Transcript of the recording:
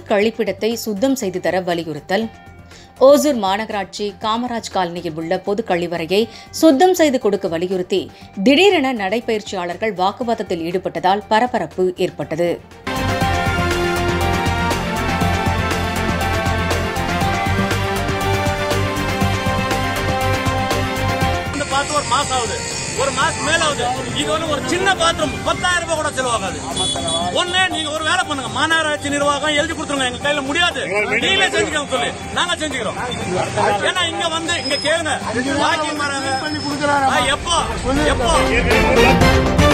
கழிப்பிடத்தை சுத்தம் செய்து தர வலியுறுத்தல் ஓசூர் மாநகராட்சி காமராஜ் காலனியில் உள்ள பொது கழிவறையை சுத்தம் செய்து கொடுக்க வலியுறுத்தி திடீரென நடைபயிற்சியாளர்கள் வாக்குவாதத்தில் ஈடுபட்டதால் பரபரப்பு ஏற்பட்டது வந்து பார்த்து ஒரு மாசம் ஆகுது ஒரு மாசம் மேல ஆகுது இது வந்து ஒரு சின்ன பாத்ரூம் பத்தாயிரம் ரூபாய் கூட செலவாகாது ஒண்ணு நீங்க ஒரு வேலை பண்ணுங்க மாநகராட்சி நிர்வாகம் எழுதி கொடுத்துருங்க எங்க கையில முடியாது நீங்களே செஞ்சுக்கோங்க சொல்லி நாங்க செஞ்சுக்கிறோம் ஏன்னா இங்க வந்து இங்க கேளுங்க வாக்கிங் வராங்க ஆ, எப்போ எப்போ